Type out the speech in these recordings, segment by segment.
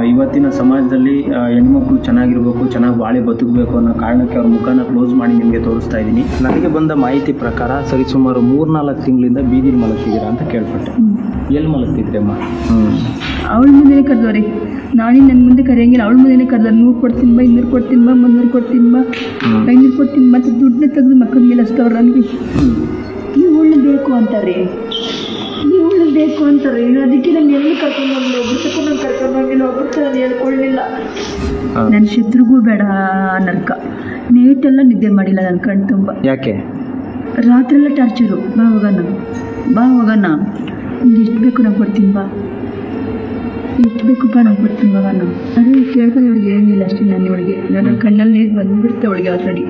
ಇವತ್ತಿನ ಸಮಾಜದಲ್ಲಿ ಆ, ಹೆಣ್ಮಕ್ಳು ಚೆನ್ನಾಗಿರ್ಬೇಕು ಚೆನ್ನಾಗಿ ಬಾಳಿ ಬದುಕಬೇಕು ಅನ್ನೋ ಕಾರಣಕ್ಕೆ ಅವ್ರ ಮುಖನ ಕ್ಲೋಸ್ ಮಾಡಿ ನಿಮಗೆ ತೋರಿಸ್ತಾ ಇದ್ದೀನಿ ನನಗೆ ಬಂದ ಮಾಹಿತಿ ಪ್ರಕಾರ ಸರಿಸುಮಾರು ಮೂರ್ನಾಲ್ಕು ತಿಂಗಳಿಂದ ಬೀದಿಲಿ ಮಲಗ್ತಿದ್ದೀರಾ ಅಂತ ಕೇಳ್ಪಟ್ಟೆ ಎಲ್ಲಿ ಮಲಗ್ತಿದ್ರಿ ಅಮ್ಮ ಹ್ಞೂ ಅವಳ ಮುಂದೆನೇ ಕರೆದವ್ರಿ ನಾಳೆ ನನ್ನ ಮುಂದೆ ಕರೆಯಂಗಿಲ್ಲ ಅವಳ ಮುಂದೆನೇ ಕರೆದ ನೂರು ಕೊಡ್ತೀನಿ ಬಾ ಇನ್ನೂರು ಕೊಡ್ತೀನಿ ಬಾ ಮುನ್ನೂರು ಕೊಡ್ತೀನಿ ಬಾ ಐನೂರು ಕೊಡ್ತೀನಿ ಮತ್ತೆ ದುಡ್ಡನ್ನ ತೆಗೆದು ಮಕ್ಕಳ ಮೇಲೆ ಹಚ್ತವ್ರ ನನಗೆ ಇವಳು ಬೇಕು ಅಂತಾರೆ ಇವಳು ಬೇಕು ಅಂತಾರೆ ಇನ್ನು ಅದಕ್ಕೆ ನಾನು ಎಲ್ಲಿ ಕರ್ಕೊಂಡು ಹೋಗಿಲ್ಲ ಒಬ್ಬರು ತಕ್ಕ ನಾನು ಕರ್ಕೊಂಡು ಹೋಗಿಲ್ಲ ಒಬ್ಬರು ನಾನು ಹೇಳ್ಕೊಳ್ಳಿಲ್ಲ ಹಾಂ. ನನ್ನ ಶತ್ರುಗೂ ಬೇಡ ಆ ನರ್ಕ ನೇಟೆಲ್ಲ ನಿದ್ದೆ ಮಾಡಿಲ್ಲ ನನ್ನ ಕಣ್ಣು ತುಂಬ ಯಾಕೆ ರಾತ್ರಿ ಎಲ್ಲ ಟಾರ್ಚರು ಬಾ ಹೋಗೋಣ ಬಾ ಹೋಗೋಣ ನಿಂಗೆ ಎಷ್ಟು ಬೇಕು ನಾನು ಕೊಡ್ತೀನಿ ಬಾ ಎಷ್ಟು ಬೇಕು ಬಾ ನಾನು ಕೊಡ್ತೀನಿ ಬಾ ನಾನು ಅದೇ ಕೇಳ್ಕೊಂಡು ಇವಳಿಗೆ ಏನಿಲ್ಲ ಅಷ್ಟೇ ನಾನು ಇವಳಿಗೆ ನನ್ನ ಕಣ್ಣಲ್ಲಿ ನೀರು ಬಂದ್ಬಿಡ್ತೆ ಅವಳಿಗೆ ಆಲ್ರೆಡಿ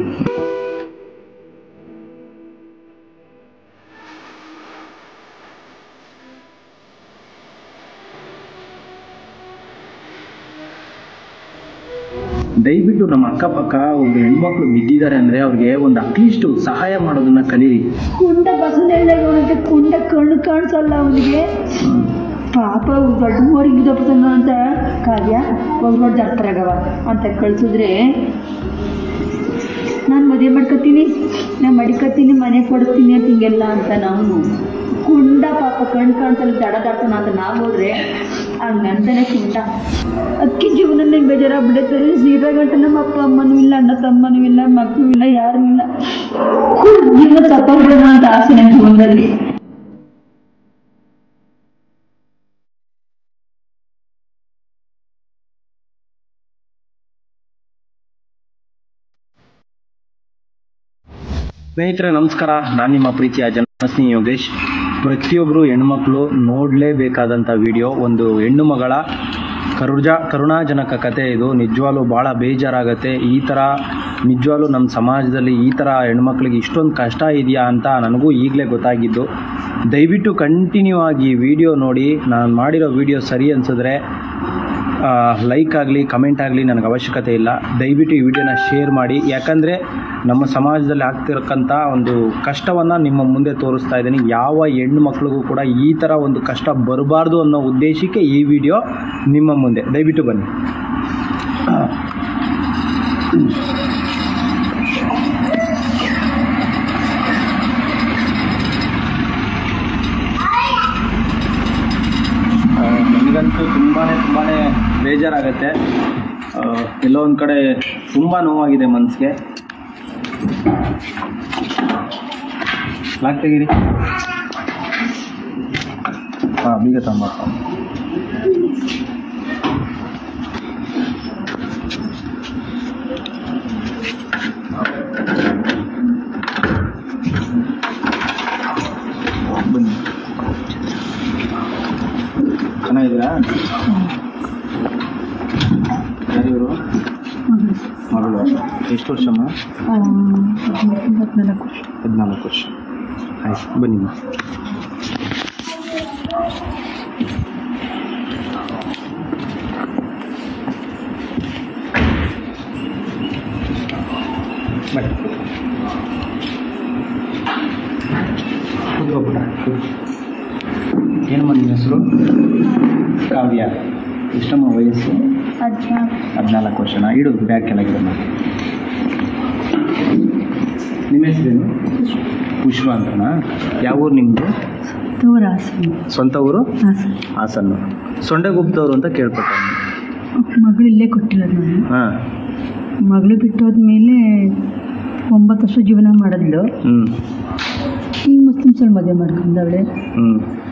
ದಯವಿಟ್ಟು ನಮ್ಮ ಅಕ್ಕಪಕ್ಕ ಒಬ್ರು ಹೆಣ್ಮಕ್ಳು ಬಿದ್ದಿದ್ದಾರೆ ಅಂದ್ರೆ ಅವ್ರಿಗೆ ಒಂದು ಅಟ್ಲೀಸ್ಟ್ ಸಹಾಯ ಮಾಡೋದನ್ನ ಕಲೀರಿ ಕುಂಡ ಬಸನೆಲ್ಲ ಅವನಿಗೆ ಕುಂಡ ಕಣ್ಣು ಕಾಣಿಸಲ್ಲ ಅವನಿಗೆ ಪಾಪ ದೊಡ್ಡ ಮೋರಿಗೆ ಬಿದ್ದೋಗ್ತಾನ ಅಂತ ಕಾವ್ಯ ಒಬ್ಬರು ಜಾತ್ರಾಗವ ಅಂತ ಕಳ್ಸಿದ್ರೆ ನಾನು ಮದುವೆ ಮಾಡ್ಕೊತೀನಿ ನಾನು ಮಡಿಕೊತೀನಿ ಮನೆ ಕೊಡಿಸ್ತೀನಿ ಅಂತ ಹಿಂಗೆಲ್ಲ ಅಂತ ನಾವು ಕುಂಡ ಪಾಪ ಕಣ್ಣು ಕಾಣಿಸಲ್ಲ ದಡ ದಾಡ್ತಾನ ಅಂತ ನಾವು ಹೋದ್ರೆ ಹಂಗಂತಾನೆ ಕುಂಟ ಅದಕ್ಕೆ ಜೀವನನೇ ಬೇಜಾರಾಗ್ಬಿಡುತ್ತೆ ಸೀರೆ ಗಂಟ ನಮ್ಮ ಅಪ್ಪ ಅಮ್ಮನೂ ಇಲ್ಲ ಅಣ್ಣ ತಮ್ಮನೂ ಇಲ್ಲ ಮಕ್ಕಳು ಇಲ್ಲ ಯಾರೂ ಇಲ್ಲ ಜೀವನ ತಪ್ಪಾಗ್ಬಿಡೋಣ ಅಂತ ಆಸೆ ನನ್ನ ಜೀವನದಲ್ಲಿ ಸ್ನೇಹಿತರೆ ನಮಸ್ಕಾರ ನಾನು ನಿಮ್ಮ ಪ್ರೀತಿಯ ಜನಸ್ನೇಹಿ ಯೋಗೇಶ್ ಪ್ರತಿಯೊಬ್ಬರು ಹೆಣ್ಮಕ್ಳು ನೋಡಲೇಬೇಕಾದಂಥ ವಿಡಿಯೋ ಒಂದು ಹೆಣ್ಣು ಮಗಳ ಕರುಜ ಕರುಣಾಜನಕ ಕತೆ ಇದು ನಿಜವಾಗ್ಲೂ ಭಾಳ ಬೇಜಾರಾಗತ್ತೆ ಈ ಥರ ನಿಜವಾಗ್ಲೂ ನಮ್ಮ ಸಮಾಜದಲ್ಲಿ ಈ ಥರ ಹೆಣ್ಮಕ್ಳಿಗೆ ಇಷ್ಟೊಂದು ಕಷ್ಟ ಇದೆಯಾ ಅಂತ ನನಗೂ ಈಗಲೇ ಗೊತ್ತಾಗಿದ್ದು ದಯವಿಟ್ಟು ಕಂಟಿನ್ಯೂ ಆಗಿ ಈ ವಿಡಿಯೋ ನೋಡಿ ನಾನು ಮಾಡಿರೋ ವಿಡಿಯೋ ಸರಿ ಅನಿಸಿದ್ರೆ ಲೈಕ್ ಆಗಲಿ ಕಮೆಂಟ್ ಆಗಲಿ ನನಗೆ ಅವಶ್ಯಕತೆ ಇಲ್ಲ ದಯವಿಟ್ಟು ಈ ವಿಡಿಯೋನ ಶೇರ್ ಮಾಡಿ ಯಾಕಂದರೆ ನಮ್ಮ ಸಮಾಜದಲ್ಲಿ ಆಗ್ತಿರಕ್ಕಂಥ ಒಂದು ಕಷ್ಟವನ್ನು ನಿಮ್ಮ ಮುಂದೆ ತೋರಿಸ್ತಾ ಇದ್ದೀನಿ ಯಾವ ಹೆಣ್ಣು ಮಕ್ಳಿಗೂ ಕೂಡ ಈ ಥರ ಒಂದು ಕಷ್ಟ ಬರಬಾರ್ದು ಅನ್ನೋ ಉದ್ದೇಶಕ್ಕೆ ಈ ವಿಡಿಯೋ ನಿಮ್ಮ ಮುಂದೆ ದಯವಿಟ್ಟು ಬನ್ನಿ ಆ, ನನಗಂತೂ ತುಂಬಾ ತುಂಬಾ ಬೇಜಾರಾಗತ್ತೆ ಆ, ಎಲ್ಲೋ ಒಂದು ಕಡೆ ತುಂಬ ನೋವಾಗಿದೆ ಮನಸ್ಸಿಗೆ ಲಾಕ್ ತೆಗೀರಿ ಹಾಂ ಬೀಗ ತಗೊಂಬಪ್ಪ ಬನ್ನಿ ಚೆನ್ನಾಗಿದ್ದೀರಾ ಯಾರಿವರು ಮಗಳು ಎಷ್ಟು ವರ್ಷಮ್ಮ ಹದಿನಾಲ್ಕು ಹದಿನಾಲ್ಕು ವರ್ಷ ಆಯ್ತು ಬನ್ನಿ ಅಮ್ಮ. ಬನ್ನಿ ಕೂತ್ಕೊಬಿಡ ಏನಮ್ಮ ನಿಮ್ಮ ಹೆಸರು ಕಾವ್ಯ ಎಷ್ಟಮ್ಮ ವಯಸ್ಸು ಹದಿನಾಲ್ಕು ಹದಿನಾಲ್ಕು ವರ್ಷನಾ ಇಡೋದು ಬ್ಯಾಗ್ ಕೆಳಗಿದೆ ಮಾಡಿ ನಿಮ್ಮ ಹೆಸರೇನು ಪುಷ್ಪ ಅಂತನಾ ಯಾವ ಊರು ನಿಮ್ಮದು ತೋರ ಹಾಸನ ಸ್ವಂತ ಊರು ಹಾಸನ ಹಾಸನ್ನು ಸೊಂಡೆಗುಪ್ತವ್ರು ಅಂತ ಕೇಳ್ಪಟ್ಟೆ ಮಗಳು ಇಲ್ಲೇ ಕೊಟ್ಟಿರೋದು ನಾನು ಹಾಂ ಮಗಳು ಬಿಟ್ಟೋದ್ಮೇಲೆ ಒಂಬತ್ತು ವರ್ಷ ಜೀವನ ಮಾಡಿದ್ಲು ಹ್ಞೂ ಈಗ ಮುಸ್ಲಿಮ್ಸಲ್ಲಿ ಮದುವೆ ಮಾಡ್ಕೊಂಡವಳೆ ಹ್ಞೂ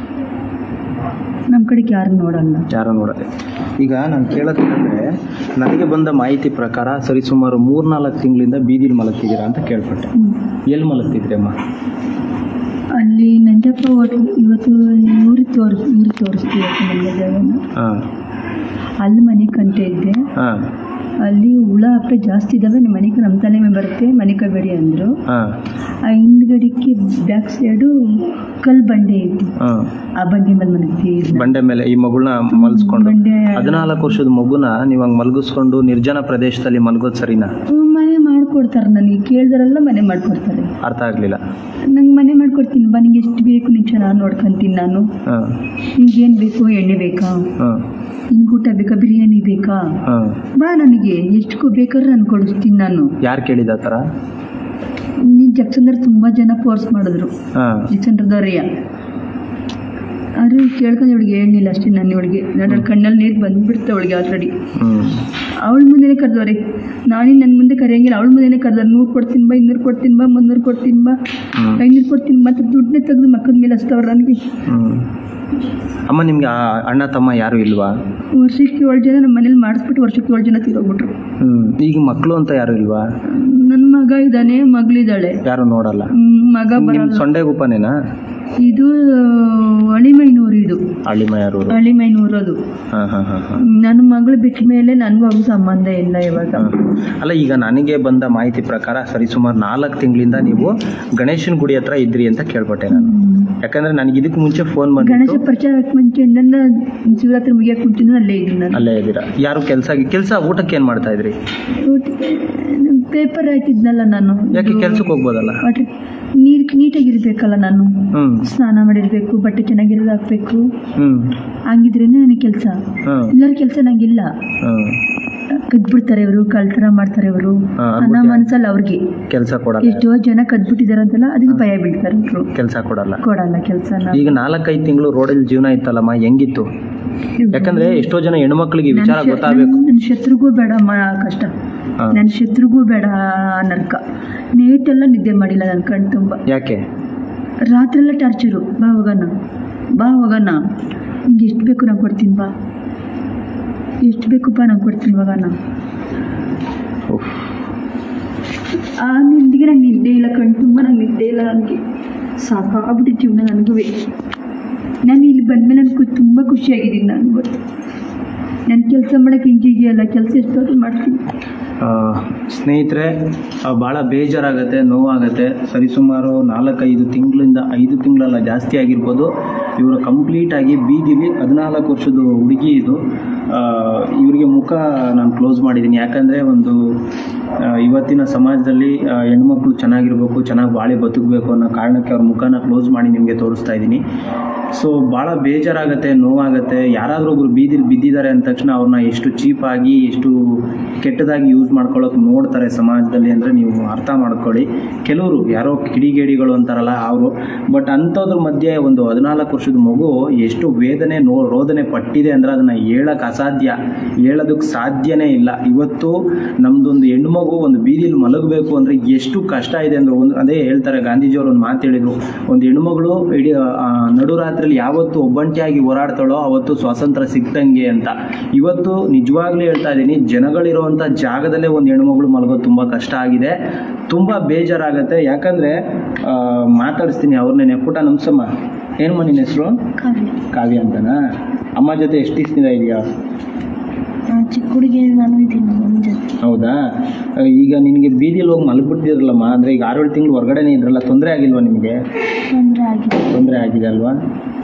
ನಮ್ಮ ಕಡೆಗೆ ಯಾರು ನೋಡಲ್ಲ ಯಾರೋ ನೋಡದೆ ಈಗ ನಾನು ಕೇಳೋದೇನೆಂದರೆ ನನಗೆ ಬಂದ ಮಾಹಿತಿ ಪ್ರಕಾರ ಸರಿಸುಮಾರು ಮೂರ್ನಾಲ್ಕು ತಿಂಗಳಿಂದ ಬೀದಿಲಿ ಮಲಗ್ತಿದ್ದೀರಾ ಅಂತ ಕೇಳ್ಪಟ್ಟೆ ಎಲ್ಲಿ ಮಲಗ್ತಿದ್ರಿ ಅಮ್ಮ ಅಲ್ಲಿ ನಂಜಪ್ಪ ಹೋಟ್ಲು ಇವತ್ತು ಇವ್ರಿಗೆ ತೋರಿಸ್ ಇವ್ರಿಗೆ ತೋರಿಸ್ತೀವಿ ಮನೆ ಜಾಗನ ಹಾಂ ಅಲ್ಲಿ ಮನೆ ಕಂಟೆ ಇದ್ದೆ ಹಾಂ ಅಲ್ಲಿ ಹುಳ ಹಪ್ಪೆ ಜಾಸ್ತಿ ಇದ್ದಾವೆ ನಿಮ್ಮ ಮನೆಗೆ ನಮ್ಮ ತಲೆ ಮೇಲೆ ಬರುತ್ತೆ ಮನೆ ಕಬೇಡಿ ಅಂದರು ಹಾಂ ಆ ಹಿಂದ್ಗಡೆಗೆ ಬ್ಯಾಕ್ ಸೈಡು ಕಲ್ಲು ಬಂಡೆ ಇತ್ತು ಹಾಂ ಆ ಬಂಡೆ ಮೇಲೆ ಮಲಗ್ತೀವಿ ಬಂಡೆ ಮೇಲೆ ಈ ಮಗುನ ಮಲ್ಸ್ಕೊಂಡು ಬಂಡೆ ಹದಿನಾಲ್ಕು ವರ್ಷದ ಮಗುನ ನೀವು ಹಂಗೆ ಮಲಗಿಸ್ಕೊಂಡು ನಿರ್ಜನ ಪ್ರದೇಶದಲ್ಲಿ ಮಲಗೋದು ಸರಿನಾ ಹ್ಮ್, ಮನೆ ಮಾಡ್ಕೊಡ್ತಾರೆ ನನಗೆ ಕೇಳಿದ್ರೆಲ್ಲ ಮನೆ ಮಾಡ್ಕೊಡ್ತಾರೆ ಅರ್ಥ ಆಗಲಿಲ್ಲ ನಂಗೆ ಮನೆ ಮಾಡ್ಕೊಡ್ತೀನಿ ಬಾ ನಿಂಗೆ ಎಷ್ಟು ಬೇಕು ನಿಂಗೆ ಚೆನ್ನಾಗಿ ನೋಡ್ಕೊಂತೀನಿ ನಾನು ಹಾಂ ನಿಂಗೆ ಏನು ಬೇಕು ಎಣ್ಣೆ ಬೇಕಾ ಹಾಂ ನಿಂಗೆ ಊಟ ಬೇಕಾ ಬಿರಿಯಾನಿ ಬೇಕಾ ಬಾ ಹಾಂ ಬಾ ನನಗೆ ಎಷ್ಟು ಬೇಕಾದ್ರೆ ನಾನು ಕೊಡಿಸ್ತೀನಿ ನಾನು ಯಾರು ಕೇಳಿದ ಆ ಥರ ನೀನು ಜಕ್ಸಂದ್ರೆ ತುಂಬ ಜನ ಫೋರ್ಸ್ ಮಾಡಿದ್ರು ಹಾಂ ಜಕ್ಸಂದ್ರದವ್ರಿಯ ಆದ್ರೆ ಕೇಳ್ಕೊಂಡು ಇವಳಿಗೆ ಹೇಳಿಲ್ಲ ಅಷ್ಟೇ ನಾನು ಇವಳಿಗೆ ನನ್ನ ಕಣ್ಣಲ್ಲಿ ನೀರು ಬಂದ್ಬಿಡ್ತು ಅವಳಿಗೆ ಆಲ್ರೆಡಿ ಹ್ಞೂ ಅವಳ ಮುಂದೆನೇ ಕರೆದವ್ರಿ ನಾನೇ ನನ್ನ ಮುಂದೆ ಕರೆಯಂಗಿಲ್ಲ ಅವಳ ಮುಂದೆನೇ ಕರೆದವ್ರು ನೂರು ಕೊಡ್ತೀನಿ ಬಾ ಇನ್ನೂರು ಕೊಡ್ತೀನಿ ಬಾ ಮುನ್ನೂರು ಕೊಡ್ತೀನಿ ಬಾ ಹ್ಮ್. ಐನೂರು ಕೊಡ್ತೀನಿ ಮತ್ತೆ ದುಡ್ಡನ್ನೇ ತೆಗೆದು ಮಕ್ಕದ ಮೇಲೆ ಹಚ್ತವ್ರು ನನಗೆ ಹ್ಞೂ ಅಮ್ಮ ನಿಮಗೆ ಅಣ್ಣ ತಮ್ಮ ಯಾರು ಇಲ್ವಾ ವರ್ಷಕ್ಕೆ ಏಳು ಜನ ನಮ್ಮ ಮನೇಲಿ ಮಾಡಿಸ್ಬಿಟ್ಟು ವರ್ಷಕ್ಕೆ ಏಳು ಜನ ತೀರೋಗ್ಬಿಟ್ರು ಹ್ಞೂ ಈಗ ಮಕ್ಕಳು ಅಂತ ಯಾರು ಇಲ್ವಾ ನನ್ನ ಮಗ ಇದ್ದಾನೆ ಮಗಳಿದ್ದಾಳೆ ಯಾರು ನೋಡಲ್ಲ ಹ್ಮ್, ಮಗ ನಿಮ್ಮ ಬರಲ್ಲ ಸೊಂಡೆಗುಪ್ಪನೇನಾ ಇದು ಅಳಿಮೈನೂರು ಇದು ಹಳ್ಳಿಮಯರೂರು ಅಳಿಮೈನೂರು ಅದು ಹಾಂ ಹಾಂ ಹಾಂ ಹಾಂ ನನ್ನ ಮಗಳು ಬಿಟ್ಟ ಮೇಲೆ ನನಗೂ ಅವ್ರಿಗೂ ಸಂಬಂಧ ಇಲ್ಲ ಇವಾಗ ಅಲ್ಲ ಈಗ ನನಗೆ ಬಂದ ಮಾಹಿತಿ ಪ್ರಕಾರ ಸರಿಸುಮಾರು ನಾಲ್ಕು ತಿಂಗಳಿಂದ ನೀವು ಗಣೇಶನ ಗುಡಿ ಹತ್ರ ಇದ್ರಿ ಅಂತ ಕೇಳ್ಪಟ್ಟೆ ನಾನು ಯಾಕಂದ್ರೆ ನನಗೆ ಇದಕ್ಕೆ ಮುಂಚೆ ಫೋನ್ ಗಣೇಶ ಬಂದಿತ್ತು ಪರಿಚಯ ಆಗಕ್ಕೆ ಮುಂಚೆಯಿಂದ ಶಿವರಾತ್ರಿ ಮುಗಿಯಕ್ಕೆ ಮುಂಚೆನೂ ಅಲ್ಲೇ ಇದ್ದೀನಿ ನಾನು ಅಲ್ಲೇ ಇದ್ದೀರಾ ಯಾರು ಕೆಲಸ ಕೆಲಸ ಊಟಕ್ಕೆ ಏನು ಮಾಡ್ತಾ ಇದ್ರಿ ಪೇಪರ್ ಹಾಕಿದ್ನಲ್ಲ ನಾನು ಯಾಕೆ ಕೆಲ್ಸಕ್ಕೆ ಹೋಗ್ಬೋದಲ್ಲ ವಾಟರ್ ನೀರು ನೀಟಾಗಿರ್ಬೇಕಲ್ಲ ನಾನು ಹ್ಞೂ ಸ್ನಾನ ಮಾಡಿರ್ಬೇಕು ಬಟ್ಟೆ ಚೆನ್ನಾಗಿರೋದು ಹಾಕ್ಬೇಕು ಹ್ಞೂ ಹಂಗಿದ್ರೇನೆ ನನಗೆ ಕೆಲಸ ಹ್ಞೂ ಎಲ್ಲರ ಕೆಲಸ ನಂಗಿಲ್ಲ ಹ್ಞೂ ಕದ್ಬಿಡ್ತಾರೆ ಇವರು ಕಳ್ತನ ಮಾಡ್ತಾರೆ ಇವರು ಹಾ, ಅನ್ನೋ ಅದ್ಬಿಟ್ಟು ಮನ್ಸಲ್ಲ ಅವ್ರಿಗೆ ಕೆಲಸ ಕೊಡಲ್ಲ ಎಷ್ಟೋ ಜನ ಕದ್ಬಿಟ್ಟಿದಾರೆ ಅಂತಲ್ಲ ಅದಕ್ಕೆ ಭಯ ಬೀಳ್ತಾರೆ ಇವ್ರು ಕೆಲಸ ಕೊಡಲ್ಲ ಕೊಡಲ್ಲ ಕೆಲಸನ ಈಗ ನಾಲ್ಕೈದು ತಿಂಗಳು ರೋಡಲ್ಲಿ ಜೀವನ ಇತ್ತಲ್ಲಮ್ಮ ಹೆಂಗಿತ್ತು ಯಾಕಂದ್ರೆ ಎಷ್ಟೋ ಜನ ಹೆಣ್ಮಕ್ಳಿಗೆ ಈ ವಿಚಾರ ಗೊತ್ತಾಗಬೇಕು ನನ್ನ ಶತ್ರುಗೂ ಬೇಡಮ್ಮ ಆ ಕಷ್ಟ ಹಾ. ನನ್ನ ಶತ್ರುಗೂ ಬೇಡ ಆ ನರ್ಕ ನೇತೆಲ್ಲ ನಿದ್ದೆ ಮಾಡಿಲ್ಲ ನನ್ನ ಕಣ್ ತುಂಬ ಯಾಕೆ ರಾತ್ರಿ ಎಲ್ಲ ಟಾರ್ಚರು ಬಾ ಹೋಗೋಣ ಬಾ ಹೋಗೋಣ ನಿಂಗೆ ಎಷ್ಟು ಬೇಕು ನಾನು ಕೊಡ್ತೀನಿ ಬಾ ಎಷ್ಟು ಬೇಕಪ್ಪ ನಾನು ಕೊಡ್ತೀನಿ ಹೋಗೋಣ ಉಫ್. ಆ ನಿಂದಿಗೆ ನಂಗೆ ನಿದ್ದೆ ಇಲ್ಲ ಕಣ್ ತುಂಬ ನಂಗೆ ನಿದ್ದೆ ಇಲ್ಲ ನನಗೆ ಸಾಕಾಗ್ಬಿಟ್ಟು ಜೀವನ ನನಗೂ ನಾನು ಇಲ್ಲಿ ಬಂದಮೇಲೆ ನನಗೆ ತುಂಬ ಖುಷಿಯಾಗಿದ್ದೀನಿ ನಾನು ಗೊತ್ತು ನನ್ನ ಕೆಲಸ ಮಾಡೋಕ್ಕೆ ಹಿಂಗಿದೆಯಲ್ಲ ಕೆಲಸ ಎಷ್ಟಾದ್ರೂ ಮಾಡ್ತೀನಿ ಆ, ಸ್ನೇಹಿತರೆ ಆ, ಭಾಳ ಬೇಜಾರಾಗತ್ತೆ ನೋವಾಗತ್ತೆ ಸರಿಸುಮಾರು ನಾಲ್ಕೈದು ತಿಂಗಳಿಂದ ಐದು ತಿಂಗಳಲ್ಲ ಜಾಸ್ತಿ ಆಗಿರ್ಬೋದು ಇವರು ಕಂಪ್ಲೀಟಾಗಿ ಬೀದಿಲಿ ಹದಿನಾಲ್ಕು ವರ್ಷದ ಹುಡುಗಿ ಇದು ಆ, ಇವರಿಗೆ ಮುಖ ನಾನು ಕ್ಲೋಸ್ ಮಾಡಿದ್ದೀನಿ ಯಾಕಂದರೆ ಒಂದು ಆ, ಇವತ್ತಿನ ಸಮಾಜದಲ್ಲಿ ಆ, ಹೆಣ್ಮಕ್ಳು ಚೆನ್ನಾಗಿರ್ಬೇಕು ಚೆನ್ನಾಗಿ ಬಾಳಿ ಬದುಕಬೇಕು ಅನ್ನೋ ಕಾರಣಕ್ಕೆ ಅವ್ರ ಮುಖನ ಕ್ಲೋಸ್ ಮಾಡಿ ನಿಮಗೆ ತೋರಿಸ್ತಾ ಇದ್ದೀನಿ ಸೊ ಭಾಳ ಬೇಜಾರಾಗತ್ತೆ ನೋವಾಗತ್ತೆ ಯಾರಾದರೂ ಒಬ್ರು ಬೀದಿಲಿ ಬಿದ್ದಿದ್ದಾರೆ ಅಂದ ತಕ್ಷಣ ಅವ್ರನ್ನ ಎಷ್ಟು ಚೀಪಾಗಿ ಎಷ್ಟು ಕೆಟ್ಟದಾಗಿ ಯೂಸ್ ಮಾಡ್ಕೊಳ್ಳೋಕೆ ನೋಡ್ತಾರೆ ಸಮಾಜದಲ್ಲಿ ಅಂದರೆ ನೀವು ಅರ್ಥ ಮಾಡ್ಕೊಳ್ಳಿ ಕೆಲವರು ಯಾರೋ ಕಿಡಿಗೇಡಿಗಳು ಅಂತಾರಲ್ಲ ಅವರು ಬಟ್ ಅಂಥದ್ರ ಮಧ್ಯೆ ಒಂದು ಹದಿನಾಲ್ಕು ವರ್ಷದ ಮಗು ಎಷ್ಟು ವೇದನೆ ನೋ ರೋದನೆ ಪಟ್ಟಿದೆ ಅಂದರೆ ಅದನ್ನು ಹೇಳಕ್ಕೆ ಅಸಾಧ್ಯ ಹೇಳೋದಕ್ಕೆ ಸಾಧ್ಯನೇ ಇಲ್ಲ ಇವತ್ತು ನಮ್ಮದೊಂದು ಹೆಣ್ಮಗು ಒಂದು ಬೀದಿಲಿ ಮಲಗಬೇಕು ಅಂದರೆ ಎಷ್ಟು ಕಷ್ಟ ಇದೆ ಅಂದರೆ ಒಂದು ಅದೇ ಹೇಳ್ತಾರೆ ಗಾಂಧೀಜಿಯವರು ಒಂದು ಮಾತು ಹೇಳಿದರು ಒಂದು ಹೆಣ್ಮಗಳು ಇಡೀ ಆ, ನಡುರಾತ್ರಿಯಲ್ಲಿ ಯಾವತ್ತು ಒಬ್ಬಂಟಿಯಾಗಿ ಹೋರಾಡ್ತಾಳೋ ಅವತ್ತು ಸ್ವಾತಂತ್ರ್ಯ ಸಿಕ್ತಂಗೆ ಅಂತ ಇವತ್ತು ನಿಜವಾಗ್ಲೂ ಹೇಳ್ತಾ ಇದ್ದೀನಿ ಜನಗಳಿರುವಂಥ ಜಾಗದಲ್ಲೇ ಒಂದು ಹೆಣ್ಮಗಳು ಮಲಗೋದು ತುಂಬ ಕಷ್ಟ ಆಗಿದೆ ತುಂಬ ಬೇಜಾರಾಗತ್ತೆ ಯಾಕಂದರೆ ಮಾತಾಡಿಸ್ತೀನಿ ಅವ್ರನ್ನೇ ಪುಟ ನಮ್ಸಮ್ಮ ಏನಮ್ಮ ನಿನ್ನ ಹೆಸರು ಕಾವ್ಯ ಕಾವ್ಯ ಅಂತನಾ ಅಮ್ಮ ಜೊತೆ ಎಷ್ಟು ದಿವಸದಿಂದ ಇದೆಯಾ ಚಿಕ್ಕ ಹುಡುಗಿ ನಾನು ಇದ್ದೀನಿ ನನ್ನ ಜೊತೆ ಹೌದಾ ಆ, ಈಗ ನಿನಗೆ ಬೀದಿಯಲ್ಲಿ ಹೋಗಿ ಮಲಗ್ಬಿಟ್ಟಿದ್ರಲ್ಲಮ್ಮ ಅಂದರೆ ಈಗ ಆರೇಳು ತಿಂಗಳು ಹೊರಗಡೆನೇ ಇದ್ರಲ್ಲ ತೊಂದರೆ ಆಗಿಲ್ವಾ ನಿಮಗೆ ತೊಂದರೆ ಆಗಿದೆ ತೊಂದರೆ ಆಗಿದೆ ಅಲ್ವಾ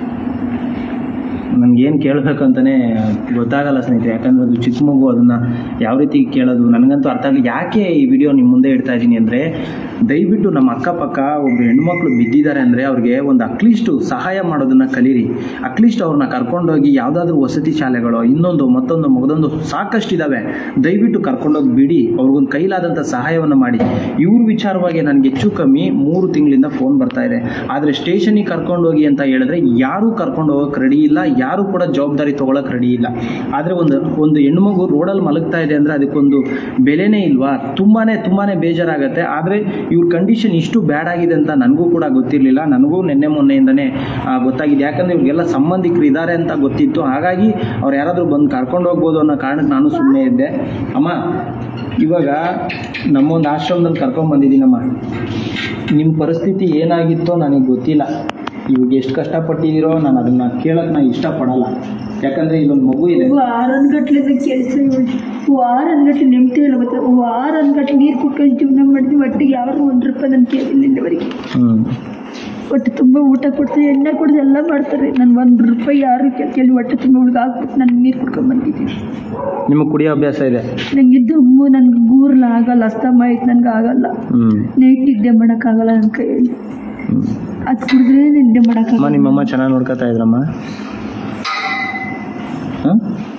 ನನಗೇನು ಕೇಳಬೇಕಂತಲೇ ಗೊತ್ತಾಗಲ್ಲ ಸ್ನೇಹಿತರೆ ಯಾಕಂದರೆ ಅದು ಚಿಕ್ಕ ಮಗು ಅದನ್ನು ಯಾವ ರೀತಿ ಕೇಳೋದು ನನಗಂತೂ ಅರ್ಥ ಆಗಲಿ ಯಾಕೆ ಈ ವಿಡಿಯೋ ನಿಮ್ಮ ಮುಂದೆ ಇಡ್ತಾ ಇದ್ದೀನಿ ಅಂದರೆ ದಯವಿಟ್ಟು ನಮ್ಮ ಅಕ್ಕಪಕ್ಕ ಒಬ್ಬರು ಹೆಣ್ಮಕ್ಳು ಬಿದ್ದಿದ್ದಾರೆ ಅಂದರೆ ಅವ್ರಿಗೆ ಒಂದು ಅಟ್ಲೀಸ್ಟು ಸಹಾಯ ಮಾಡೋದನ್ನು ಕಲೀರಿ ಅಟ್ಲೀಸ್ಟ್ ಅವ್ರನ್ನ ಕರ್ಕೊಂಡೋಗಿ ಯಾವುದಾದ್ರೂ ವಸತಿ ಶಾಲೆಗಳು ಇನ್ನೊಂದು ಮತ್ತೊಂದು ಮಗದೊಂದು ಸಾಕಷ್ಟು ಇದ್ದಾವೆ ದಯವಿಟ್ಟು ಕರ್ಕೊಂಡೋಗಿ ಬಿಡಿ ಅವ್ರಿಗೊಂದು ಕೈಲಾದಂಥ ಸಹಾಯವನ್ನು ಮಾಡಿ ಇವ್ರ ವಿಚಾರವಾಗಿ ನನಗೆ ಹೆಚ್ಚು ಕಮ್ಮಿ ಮೂರು ತಿಂಗಳಿಂದ ಫೋನ್ ಬರ್ತಾ ಇದೆ ಆದರೆ ಸ್ಟೇಷನಿಗೆ ಕರ್ಕೊಂಡೋಗಿ ಅಂತ ಹೇಳಿದ್ರೆ ಯಾರೂ ಕರ್ಕೊಂಡು ಹೋಗೋಕೆ ರೆಡಿ ಇಲ್ಲ ಯಾರೂ ಕೂಡ ಜವಾಬ್ದಾರಿ ತೊಗೊಳಕ್ಕೆ ರೆಡಿ ಇಲ್ಲ ಆದರೆ ಒಂದು ಒಂದು ಹೆಣ್ಮಗು ರೋಡಲ್ಲಿ ಮಲಗ್ತಾ ಇದೆ ಅಂದರೆ ಅದಕ್ಕೊಂದು ಬೆಲೆನೇ ಇಲ್ವಾ ತುಂಬಾ ತುಂಬಾ ಬೇಜಾರಾಗುತ್ತೆ ಆದರೆ ಇವ್ರ ಕಂಡೀಷನ್ ಇಷ್ಟು ಬ್ಯಾಡ್ ಆಗಿದೆ ಅಂತ ನನಗೂ ಕೂಡ ಗೊತ್ತಿರಲಿಲ್ಲ ನನಗೂ ನಿನ್ನೆ ಮೊನ್ನೆಯಿಂದನೇ ಆ, ಗೊತ್ತಾಗಿದೆ ಯಾಕಂದರೆ ಇವ್ರಿಗೆಲ್ಲ ಸಂಬಂಧಿಕರು ಇದ್ದಾರೆ ಅಂತ ಗೊತ್ತಿತ್ತು ಹಾಗಾಗಿ ಅವ್ರು ಯಾರಾದರೂ ಬಂದು ಕರ್ಕೊಂಡು ಹೋಗ್ಬೋದು ಅನ್ನೋ ಕಾರಣಕ್ಕೆ ನಾನು ಸುಮ್ಮನೆ ಇದ್ದೆ ಅಮ್ಮ ಇವಾಗ ನಮ್ಮೊಂದು ಆಶ್ರಮದಲ್ಲಿ ಕರ್ಕೊಂಡು ಬಂದಿದ್ದೀನಮ್ಮ ನಿಮ್ಮ ಪರಿಸ್ಥಿತಿ ಏನಾಗಿತ್ತೋ ನನಗೆ ಗೊತ್ತಿಲ್ಲ ಇವಾಗ ಎಷ್ಟು ಕಷ್ಟಪಟ್ಟಿದ್ದೀರೋ ನಾನು ಅದನ್ನು ಕೇಳಕ್ಕೆ ನಾನು ಇಷ್ಟಪಡಲ್ಲ ಯಾಕಂದರೆ ಇಲ್ಲೊಂದು ಮಗು ಇದೆ ವಾರನ್ಗಟ್ಲೆ ಕೆಲಸ ವಾರನ್ಗಟ್ಲೆ ನೆಮ್ಮದಿ ಇಲ್ಲ ಗೊತ್ತಾ ವಾರನ್ಗಟ್ಲೆ ನೀರು ಕುಟ್ಕೊಂಡು ಜೀವನ ಮಾಡಿದ್ವಿ ಒಟ್ಟಿಗೆ ಯಾರು ಒಂದು ರೂಪಾಯಿ ನಾನು ಕೇಳಿಲ್ಲ ಇಲ್ಲಿವರೆಗೆ ಹ್ಞೂ ಹೊಟ್ಟೆ ತುಂಬ ಊಟ ಕೊಡ್ತಾರೆ ಎಣ್ಣೆ ಕೊಡ್ದು ಎಲ್ಲ ಮಾಡ್ತಾರೆ ನಾನು ಒಂದು ರೂಪಾಯಿ ಯಾರು ಕೇಳಿ ಹೊಟ್ಟೆ ತುಂಬ ಹುಡುಗ ಹಾಕ್ಬಿಟ್ಟು ನಾನು ನೀರು ಕುಡ್ಕೊಂಡು ಬಂದಿದ್ದೀನಿ ನಿಮಗೆ ಕುಡಿಯೋ ಅಭ್ಯಾಸ ಇದೆ ನಂಗೆ ದಮ್ಮು ನನಗೆ ಗೂರ್ಲ ಆಗಲ್ಲ ಅಸ್ತಮ ಐತೆ ನನಗೆ ಆಗಲ್ಲ ಹ್ಞೂ ನೈಟ್ ನಿದ್ದೆ ಮಾಡೋಕ್ಕಾಗಲ್ಲ ನನ್ನ ಕೈಯಲ್ಲಿ ಹ್ಞೂ ಅದು ಕುಡಿದ್ರೆ ನಿದ್ದೆ ಅಮ್ಮ ಮಾಡೋಕ್ಕಾಗಲ್ಲ ನಿಮ್ಮಮ್ಮ ಚೆನ್ನಾಗಿ ನೋಡ್ಕೊತಾ ಇದ್ರಮ್ಮ ಹಾಂ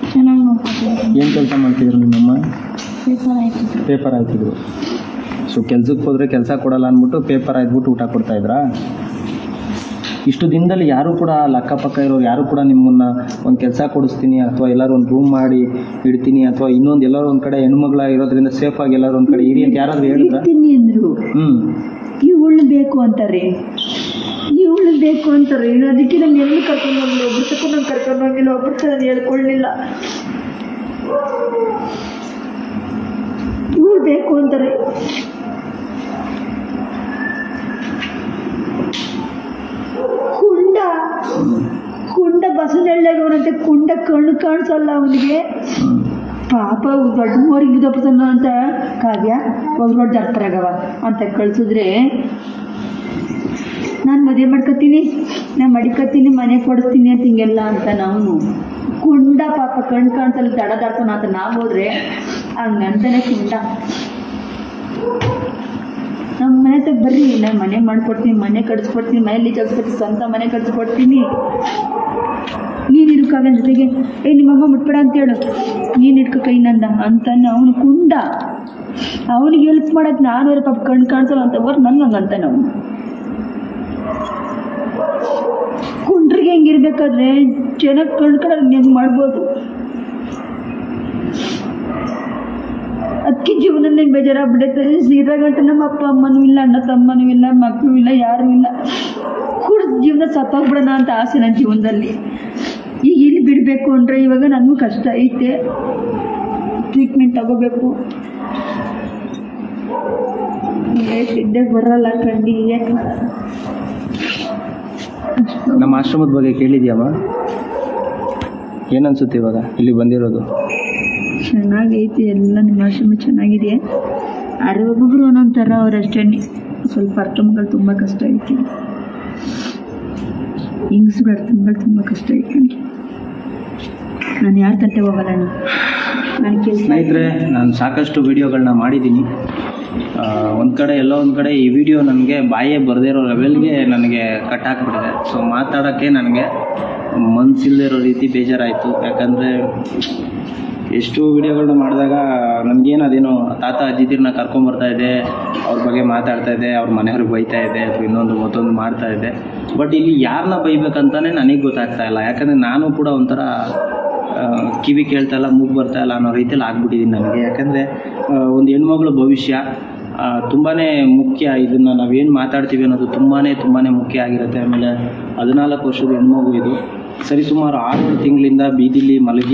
ಚೆನ್ನಾಗಿ ನೋಡ್ಕೊತಾರೆ ಏನು ಕೆಲಸ ಮಾಡ್ತಿದ್ರು ನಿಮ್ಮಮ್ಮ ಪೇಪರ್ ಆಯ್ತು ಪೇಪರ್ ಹಾಯ್ತಿದ್ರು ಸೊ ಕೆಲ್ಸಕ್ಕೆ ಹೋದರೆ ಕೆಲಸ ಕೊಡಲ್ಲ ಅಂದ್ಬಿಟ್ಟು ಪೇಪರ್ ಹಾಯ್ದ್ಬಿಟ್ಟು ಊಟ ಕೊಡ್ತಾ ಇದ್ರಾ ಇಷ್ಟು ದಿನದಲ್ಲಿ ಯಾರು ಕೂಡ ಅಲ್ಲಿ ಅಕ್ಕಪಕ್ಕ ಇರೋರು ಯಾರು ಕೂಡ ನಿಮ್ಮನ್ನ ಒಂದು ಕೆಲಸ ಕೊಡಿಸ್ತೀನಿ ಅಥವಾ ಎಲ್ಲರೂ ಒಂದು ರೂಮ್ ಮಾಡಿ ಇಡ್ತೀನಿ ಅಥವಾ ಇನ್ನೊಂದು ಎಲ್ಲರೂ ಒಂದು ಕಡೆ ಹೆಣ್ಮಗಳ ಇರೋದ್ರಿಂದ ಸೇಫ್ ಆಗಿ ಎಲ್ಲರೂ ಒಂದು ಕಡೆ ಇರಿ ಅಂತ ಯಾರಾದ್ರೂ ಹೇಳಿದ್ರ ಇರ್ತೀನಿ ಅಂದ್ರು ಹ್ಞೂ ಇವಳು ಬೇಕು ಅಂತಾರೆ ಇವಳು ಬೇಕು ಅಂತಾರೆ ಇನ್ನು ಅದಕ್ಕೆ ನಾನು ಎಲ್ಲಿ ಕರ್ಕೊಂಡು ಹೋಗಿಲ್ಲ ಒಬ್ರು ತಕ್ಕ ನಾನು ಕರ್ಕೊಂಡು ಹೋಗಿಲ್ಲ ಒಬ್ರು ತರ ನಾನು ಹೇಳ್ಕೊಳ್ಳಿಲ್ಲ ಇವಳು ಬೇಕು ಅಂತಾರೆ ಕುಂಡ ಕುಂಡ ಬಸವನಹಳ್ಳಿಯವನಂತೆ ಕುಂಡ ಕಣ್ಣು ಕಾಣಿಸಲ್ಲ ಅವನಿಗೆ ಪಾಪ ದೊಡ್ಡ ಮೋರಿಗೆ ಬಿದ್ದಪ್ಪನ ಅಂತ ಕಾವ್ಯ ಒಗ್ರೊಡ್ ಜಾತ್ರಾಗವ ಅಂತ ಕಳ್ಸಿದ್ರೆ ನಾನು ಮದುವೆ ಮಾಡ್ಕೊತೀನಿ ನಾನು ಮಡಿಕೊತೀನಿ ಮನೆ ಕೊಡಿಸ್ತೀನಿ ಅಂತ ಹಿಂಗೆಲ್ಲ ಅಂತ ನಾವು ಕುಂಡ ಪಾಪ ಕಣ್ಣು ಕಾಣಿಸಲ್ಲ ದಡ ದಾಡ್ತಾನ ಅಂತ ನಾವು ಹೋದ್ರೆ ಹಂಗಂತಾನೆ ಕುಂಡ ನಮ್ಮ ಮನೆ ತಗ ಬರ್ರಿ ನಾನು ಮನೆ ಮಾಡ್ಕೊಡ್ತೀನಿ ಮನೆ ಕಟ್ಸ್ಕೊಡ್ತೀನಿ ಮನೆಯಲ್ಲಿ ಜಗ್ಸ್ಕೊಡ್ತೀನಿ ಸ್ವಂತ ಮನೆ ಕಟ್ಸ್ಕೊಡ್ತೀನಿ ನೀನು ಇರ್ಕಾಗ ಜೊತೆಗೆ ಏ ನಿಮ್ಮಮ್ಮ ಮುಟ್ಬೇಡ ಅಂತ ಹೇಳು ನೀನು ಇಟ್ಕೊ ಕೈ ನಂದ ಅಂತಾನೆ ಅವನು ಕುಂಡ ಅವನಿಗೆ ಹೆಲ್ಪ್ ಮಾಡಕ್ಕೆ ನಾನು ಅವ್ರ ಪಾಪ ಕಣ್ಣು ಕಾಣಿಸಲ್ಲ ಅಂತ ಬರ್ ನನ್ನ ಅಂತಾನೆ ಅವನು ಕುಂಡ್ರಿಗೆ ಹೆಂಗಿರ್ಬೇಕಾದ್ರೆ ಚೆನ್ನಾಗಿ ಕಣ್ಕಡ ಹೆಂಗೆ ಮಾಡ್ಬೋದು ಅದಕ್ಕೆ ಜೀವನನೇ ಬೇಜಾರಾಗ್ಬಿಟ್ಟೈತೆ ಸೀರಾ ಗಂಟೆ ನಮ್ಮ ಅಪ್ಪ ಅಮ್ಮನೂ ಇಲ್ಲ ಅಣ್ಣ ತಮ್ಮನೂ ಇಲ್ಲ ಮಕ್ಕಳು ಇಲ್ಲ ಯಾರೂ ಇಲ್ಲ ಕುಡ್ದು ಜೀವನ ಸತ್ತೋಗ್ಬಿಡೋಣ ಅಂತ ಆಸೆ ನನ್ನ ಜೀವನದಲ್ಲಿ ಈಗ ಇಲ್ಲಿ ಬಿಡಬೇಕು ಅಂದರೆ ಇವಾಗ ನನಗೂ ಕಷ್ಟ ಐತೆ ಟ್ರೀಟ್ಮೆಂಟ್ ತಗೋಬೇಕು ಸಿದ್ದೆ ಬರಲ್ಲ ಕಂಡು ಏನು ನಮ್ಮ ಆಶ್ರಮದ ಬಗ್ಗೆ ಕೇಳಿದ್ಯಾಮ್ಮ ಏನನ್ಸುತ್ತೆ ಇವಾಗ ಇಲ್ಲಿ ಬಂದಿರೋದು ಚೆನ್ನಾಗೈತೆ ಎಲ್ಲ ನಿಮ್ಮ ಆಶ್ರಮ ಚೆನ್ನಾಗಿದೆ ಆದರೆ ಒಬ್ಬೊಬ್ರು ಒಂದೊಂದು ಥರ ಅವರಷ್ಟೇ ಸ್ವಲ್ಪ ಅರ್ಥಗಳು ತುಂಬ ಕಷ್ಟ ಐತೆ ಹೆಂಗಸ್ರು ಅರ್ಥಗಳು ತುಂಬ ಕಷ್ಟ ಐತೆ ನಾನು ಯಾರ ತಟ್ಟೆ ಹೋಗಲ್ಲ ಅಣ್ಣ ನಾನು ಕೆಲಸ ಸ್ನೇಹಿತರೆ ನಾನು ಸಾಕಷ್ಟು ವಿಡಿಯೋಗಳನ್ನ ಮಾಡಿದ್ದೀನಿ ಒಂದು ಕಡೆ ಎಲ್ಲೋ ಒಂದು ಕಡೆ ಈ ವಿಡಿಯೋ ನನಗೆ ಬಾಯೇ ಬರದೇ ಇರೋ ಲೆವೆಲ್ಗೆ ನನಗೆ ಕಟ್ ಹಾಕ್ಬಿಟ್ಟಿದೆ ಸೊ ಮಾತಾಡೋಕ್ಕೆ ನನಗೆ ಮನಸ್ಸಿಲ್ಲದೆ ಇರೋ ರೀತಿ ಬೇಜಾರಾಯಿತು ಯಾಕಂದರೆ ಎಷ್ಟು ವಿಡಿಯೋಗಳನ್ನ ಮಾಡಿದಾಗ ನನಗೇನು ಅದೇನೋ ತಾತ ಅಜ್ಜಿದಿರನ್ನ ಕರ್ಕೊಂಬರ್ತಾ ಇದೆ ಅವ್ರ ಬಗ್ಗೆ ಮಾತಾಡ್ತಾ ಇದೆ ಅವ್ರ ಮನೆಯವ್ರಿಗೆ ಬೈತಾ ಇದೆ ಅಥವಾ ಇನ್ನೊಂದು ಮತ್ತೊಂದು ಮಾಡ್ತಾ ಇದೆ ಬಟ್ ಇಲ್ಲಿ ಯಾರನ್ನ ಬೈಬೇಕಂತಾನೆ ನನಗೆ ಗೊತ್ತಾಗ್ತಾ ಇಲ್ಲ ಯಾಕಂದರೆ ನಾನು ಕೂಡ ಒಂಥರ ಆ, ಕಿವಿ ಕೇಳ್ತಾ ಇಲ್ಲ ಮೂಗು ಬರ್ತಾ ಇಲ್ಲ ಅನ್ನೋ ರೀತಿಯಲ್ಲಿ ಆಗ್ಬಿಟ್ಟಿದ್ದೀನಿ ನನಗೆ ಯಾಕಂದರೆ ಒಂದು ಹೆಣ್ಮಗಳ ಭವಿಷ್ಯ ತುಂಬಾ ಮುಖ್ಯ ಇದನ್ನು ನಾವೇನು ಮಾತಾಡ್ತೀವಿ ಅನ್ನೋದು ತುಂಬಾ ತುಂಬಾ ಮುಖ್ಯ ಆಗಿರುತ್ತೆ ಆಮೇಲೆ ಹದಿನಾಲ್ಕು ವರ್ಷದ ಹೆಣ್ಮಗು ಇದು ಸರಿಸುಮಾರು ಆರು ತಿಂಗಳಿಂದ ಬೀದಿಲಿ ಮಲಗಿ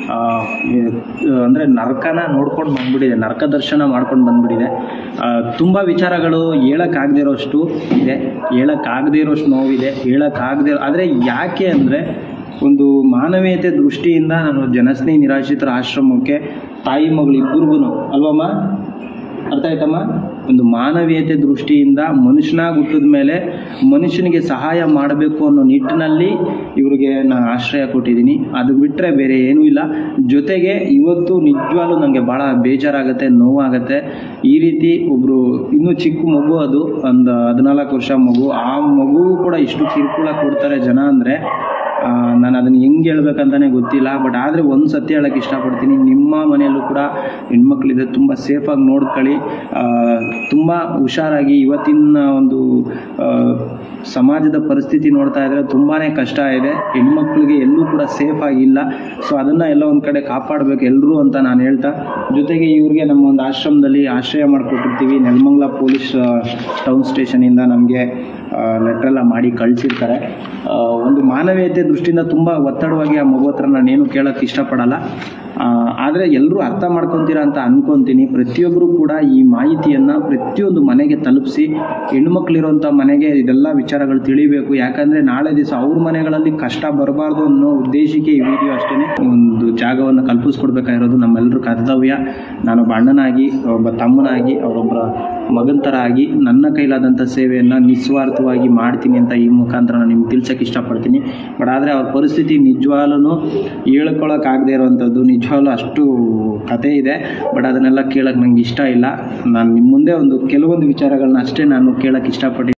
ಅಂದರೆ ನರಕನ ನೋಡ್ಕೊಂಡು ಬಂದ್ಬಿಟ್ಟಿದೆ ನರಕ ದರ್ಶನ ಮಾಡ್ಕೊಂಡು ಬಂದ್ಬಿಟ್ಟಿದೆ ತುಂಬ ವಿಚಾರಗಳು ಹೇಳೋಕ್ಕಾಗದೇ ಇರೋಷ್ಟು ಇದೆ ಹೇಳೋಕ್ಕಾಗದೇ ಇರೋಷ್ಟು ನೋವಿದೆ ಹೇಳೋಕ್ಕಾಗದೇ ಆದರೆ ಯಾಕೆ ಅಂದರೆ ಒಂದು ಮಾನವೀಯತೆ ದೃಷ್ಟಿಯಿಂದ ನಾನು ಜನಸ್ನೇಹಿ ನಿರಾಶ್ರಿತರ ಆಶ್ರಮಕ್ಕೆ ತಾಯಿ ಮಗಳು ಇಬ್ಬರಿಗೂ ಅಲ್ವಮ್ಮ ಅರ್ಥ ಆಯ್ತಮ್ಮ ಒಂದು ಮಾನವೀಯತೆ ದೃಷ್ಟಿಯಿಂದ ಮನುಷ್ಯನಾಗಿ ಹುಟ್ಟಿದ ಮೇಲೆ ಮನುಷ್ಯನಿಗೆ ಸಹಾಯ ಮಾಡಬೇಕು ಅನ್ನೋ ನಿಟ್ಟಿನಲ್ಲಿ ಇವರಿಗೆ ನಾನು ಆಶ್ರಯ ಕೊಟ್ಟಿದ್ದೀನಿ ಅದು ಬಿಟ್ಟರೆ ಬೇರೆ ಏನೂ ಇಲ್ಲ ಜೊತೆಗೆ ಇವತ್ತು ನಿಜವಾಗ್ಲೂ ನನಗೆ ಭಾಳ ಬೇಜಾರಾಗುತ್ತೆ ನೋವಾಗುತ್ತೆ ಈ ರೀತಿ ಒಬ್ಬರು ಇನ್ನೂ ಚಿಕ್ಕ ಮಗು ಅದು ಒಂದು ಹದಿನಾಲ್ಕು ವರ್ಷ ಮಗು ಆ ಮಗು ಕೂಡ ಇಷ್ಟು ಕಿರುಕುಳ ಕೊಡ್ತಾರೆ ಜನ ಅಂದರೆ ನಾನು ಅದನ್ನು ಹೆಂಗೆ ಹೇಳ್ಬೇಕಂತಾನೆ ಗೊತ್ತಿಲ್ಲ ಬಟ್ ಆದರೆ ಒಂದು ಸತ್ಯ ಹೇಳಕ್ಕೆ ಇಷ್ಟಪಡ್ತೀನಿ ನಿಮ್ಮ ಮನೆಯಲ್ಲೂ ಕೂಡ ಹೆಣ್ಮಕ್ಳಿದೆ ತುಂಬ ಸೇಫಾಗಿ ನೋಡ್ಕೊಳ್ಳಿ ತುಂಬ ಹುಷಾರಾಗಿ ಇವತ್ತಿನ ಒಂದು ಆ, ಸಮಾಜದ ಪರಿಸ್ಥಿತಿ ನೋಡ್ತಾ ಇದ್ರೆ ತುಂಬಾ ಕಷ್ಟ ಇದೆ ಹೆಣ್ಮಕ್ಳಿಗೆ ಎಲ್ಲೂ ಕೂಡ ಸೇಫ್ ಆಗಿಲ್ಲ ಸೊ ಅದನ್ನು ಎಲ್ಲ ಒಂದು ಕಡೆ ಕಾಪಾಡಬೇಕು ಎಲ್ಲರೂ ಅಂತ ನಾನು ಹೇಳ್ತಾ ಜೊತೆಗೆ ಇವ್ರಿಗೆ ನಮ್ಮ ಒಂದು ಆಶ್ರಮದಲ್ಲಿ ಆಶ್ರಯ ಮಾಡಿಕೊಟ್ಟಿರ್ತೀವಿ ನೆಲಮಂಗಲ ಪೊಲೀಸ್ ಟೌನ್ ಸ್ಟೇಷನಿಂದ ನಮಗೆ ಲೆಟ್ರೆಲ್ಲ ಮಾಡಿ ಕಳಿಸಿರ್ತಾರೆ ಆ, ಒಂದು ಮಾನವೀಯತೆ ದೃಷ್ಟಿಯಿಂದ ತುಂಬ ಒತ್ತಡವಾಗಿ ಆ ಮಗು ಹತ್ರ ನಾನೇನು ಕೇಳೋಕ್ಕೆ ಇಷ್ಟಪಡಲ್ಲ ಆದರೆ ಎಲ್ಲರೂ ಅರ್ಥ ಮಾಡ್ಕೊತೀರಾ ಅಂತ ಅನ್ಕೊತೀನಿ ಪ್ರತಿಯೊಬ್ಬರು ಕೂಡ ಈ ಮಾಹಿತಿಯನ್ನು ಪ್ರತಿಯೊಂದು ಮನೆಗೆ ತಲುಪಿಸಿ ಹೆಣ್ಮಕ್ಳಿರೋಂಥ ಮನೆಗೆ ಇದೆಲ್ಲ ವಿಚಾರಗಳು ತಿಳಿಬೇಕು ಯಾಕಂದರೆ ನಾಳೆ ದಿವಸ ಅವ್ರ ಮನೆಗಳಲ್ಲಿ ಕಷ್ಟ ಬರಬಾರ್ದು ಅನ್ನೋ ಉದ್ದೇಶಕ್ಕೆ ಈ ವಿಡಿಯೋ ಅಷ್ಟೇ ಒಂದು ಜಾಗವನ್ನು ಕಲ್ಪಿಸ್ಕೊಡ್ಬೇಕಾಗಿರೋದು ನಮ್ಮೆಲ್ಲರ ಕರ್ತವ್ಯ ನಾನೊಬ್ಬ ಅಣ್ಣನಾಗಿ ಒಬ್ಬ ತಮ್ಮನಾಗಿ ಅವರೊಬ್ಬರ ಮಗನ ಥರ ಆಗಿ ನನ್ನ ಕೈಲಾದಂಥ ಸೇವೆಯನ್ನು ನಿಸ್ವಾರ್ಥವಾಗಿ ಮಾಡ್ತೀನಿ ಅಂತ ಈ ಮುಖಾಂತರ ನಾನು ನಿಮ್ಗೆ ತಿಳ್ಸೋಕ್ಕೆ ಇಷ್ಟಪಡ್ತೀನಿ ಬಟ್ ಆದರೆ ಅವ್ರ ಪರಿಸ್ಥಿತಿ ನಿಜವಾಗ್ಲೂ ಹೇಳ್ಕೊಳಕ್ಕಾಗದೇ ಇರೋವಂಥದ್ದು ನಿಜವಾಗ್ಲೂ ಅಷ್ಟು ಕತೆ ಇದೆ ಬಟ್ ಅದನ್ನೆಲ್ಲ ಕೇಳೋಕ್ಕೆ ನಂಗೆ ಇಷ್ಟ ಇಲ್ಲ ನಾನು ನಿಮ್ಮ ಮುಂದೆ ಒಂದು ಕೆಲವೊಂದು ವಿಚಾರಗಳನ್ನ ಅಷ್ಟೇ ನಾನು ಕೇಳೋಕ್ಕೆ ಇಷ್ಟಪಟ್ಟು